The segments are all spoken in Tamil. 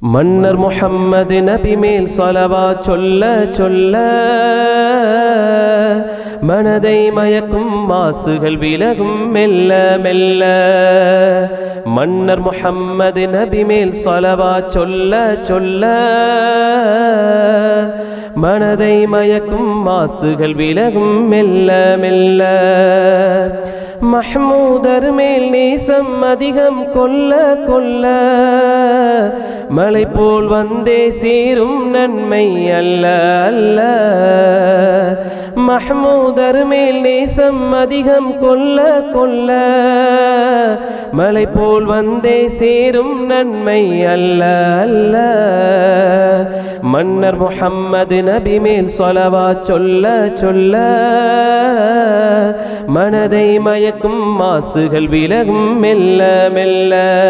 மன்னர் முஹம்மது நபி மேல் சொலவா சொல்ல சொல்ல மனதை மயக்கும் மாசுகள் விலகும் மெல்ல மெல்ல மன்னர் முஹம்மது நபி மேல் சொலவா சொல்ல சொல்ல மனதை மயக்கும் மாசுகள் விலகும் மெல்ல மெல்ல மஹ்மூதர் மேல் நேசம் அதிகம் கொல்ல கொல்ல மலை போல் வந்தே சேரும் நன்மை அல்ல அல்ல மஹ்மூதர் மேல் நேசம் அதிகம் கொல்ல கொல்ல மலை போல் வந்தே சேரும் நன்மை அல்ல அல்ல மன்னர் முஹம்மது நபி மேல் சொலவா சொல்ல சொல்ல மனதை மயக்கும் மாசுகள் விலகும் மெல்ல மெல்ல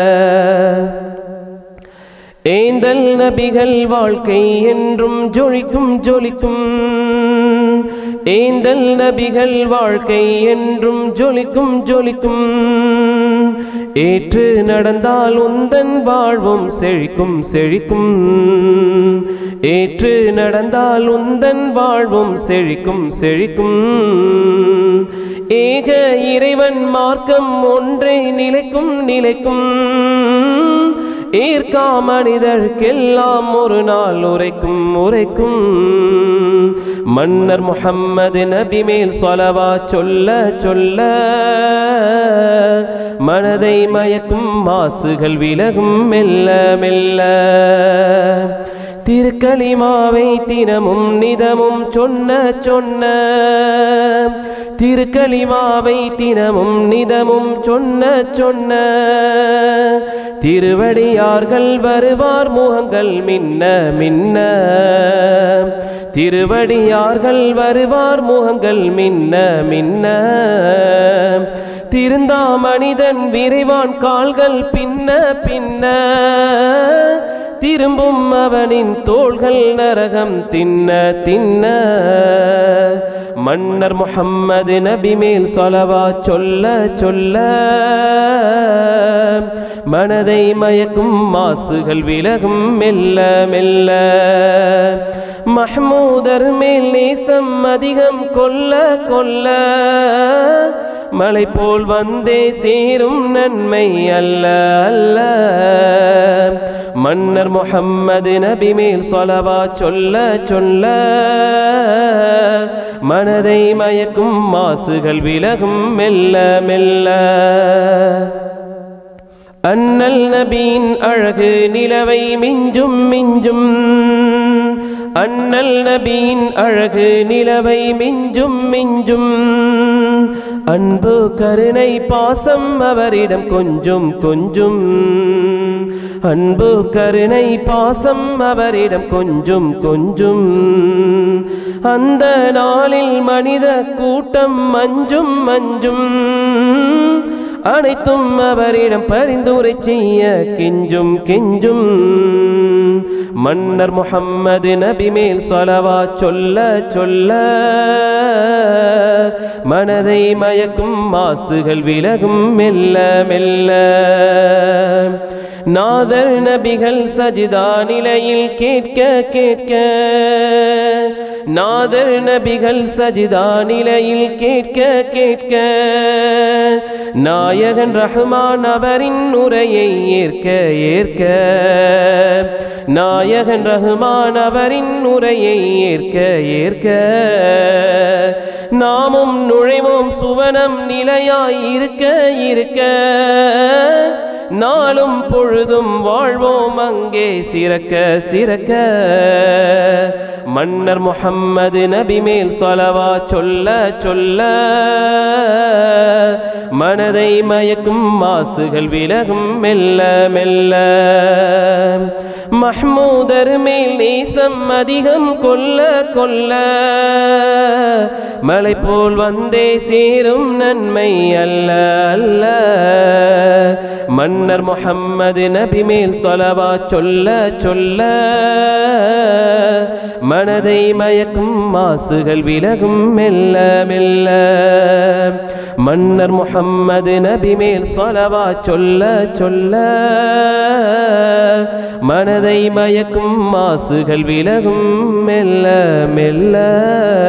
ஏந்தல் நபிகள் வாழ்க்கை என்றும் ஜொலிக்கும் ஜொலிக்கும் ஏந்தல் நபிகள் வாழ்க்கை என்றும் ஜொலிக்கும் ஜொலிக்கும் ஏற்று நடந்தால் உந்தன் வாழ்வும் செழிக்கும் செழிக்கும் ஏற்று நடந்தால் உந்தன் வாழ்வும் செழிக்கும் செழிக்கும் ஏக இறைவன் மார்க்கம் ஒன்றே நிலைக்கும் நிலைக்கும் ஏற்கா மனிதர்க்கெல்லாம் ஒரு நாள் உரைக்கும் உரைக்கும் மன்னர் முஹம்மது நபி மேல் சொலவா சொல்ல சொல்ல மனதை மயக்கும் மாசுகள் விலகும் மெல்ல மெல்ல திருக்கலிமாவை தினமும் நிதமும் சொன்ன சொன்ன திருக்கலிமாவை தினமும் நிதமும் சொன்ன சொன்ன திருவடியார்கள் வருவார் முகங்கள் மின்ன மின்ன திருவடியார்கள் வருவார் முகங்கள் மின்ன மின்ன திருந்தா மனிதன் விரைவான் கால்கள் பின்ன பின்ன திரும்பும் அவனின் தோள்கள் நரகம் தின்ன தின்ன மன்னர் முஹம்மது நபி மேல் சொலவா சொல்ல சொல்ல மனதை மயக்கும் மாசுகள் விலகும் மெல்ல மெல்ல மஹ்மூதர் மேல் நேசம் அதிகம் கொல்ல கொல்ல மலை போல் வந்தே சேரும் நன்மை அல்ல அல்ல மன்னர் முஹம்மது நபி மேல் சொலவா சொல்ல சொல்ல மனதை மயக்கும் மாசுகள் விலகும் மெல்ல மெல்ல அண்ணல் நபியின் அழகு நிலவை மிஞ்சும் மிஞ்சும் அண்ணல் நபியின் அழகு நிலவை மிஞ்சும் மிஞ்சும் அன்பு கருணை பாசம் அவரிடம் கொஞ்சம் கொஞ்சம் அன்பு கருணை பாசம் அவரிடம் கொஞ்சம் கொஞ்சம் அந்த நாளில் மனித கூட்டம் மஞ்சும் மஞ்சும் அனைத்தும் அவரிடம் பரிந்துரை செய்ய கெஞ்சும் கெஞ்சும் மன்னர் முஹம்மது நபி மேல் சொலவா சொல்ல சொல்ல மனதை மயக்கும் மாசுகள் விலகும் மெல்ல மெல்ல நாதர் நபிகள் சஜிதா நிலையில் கேட்க கேட்க நாதர் நபிகள் சஜிதா நிலையில் கேட்க கேட்க நாயகன் ரஹ்மான் அவரின் உரையை ஏற்க ஏற்க நாயகன் ரஹ்மான் அவரின் உரையை ஏற்க ஏற்க நாமும் நுழைவோம் சுவனம் நிலையாய் இருக்க இருக்க நாளும் பொழுதும் வாழ்வோம் அங்கே சிறக்க சிறக்க மன்னர் முஹம்மது நபி மேல் சொலவா சொல்ல சொல்ல மனதை மயக்கும் மாசுகள் விலகும் மெல்ல மெல்ல மஹ்மூதர் மேல் நேசம் அதிகம் கொல்ல கொல்ல மலை போல் வந்தே சேரும் நன்மை அல்ல அல்ல மன்னர் முஹம்மது நபி மேல் சொலவா சொல்ல சொல்ல மனதை மயக்கும் மாசுகள் விலகும் மெல்ல மெல்ல மன்னர் முஹம்மது நபி மேல் சொலவா சொல்ல சொல்ல மனதை மனதை மயக்கும் மாசுகள் விலகும் மெல்ல மெல்ல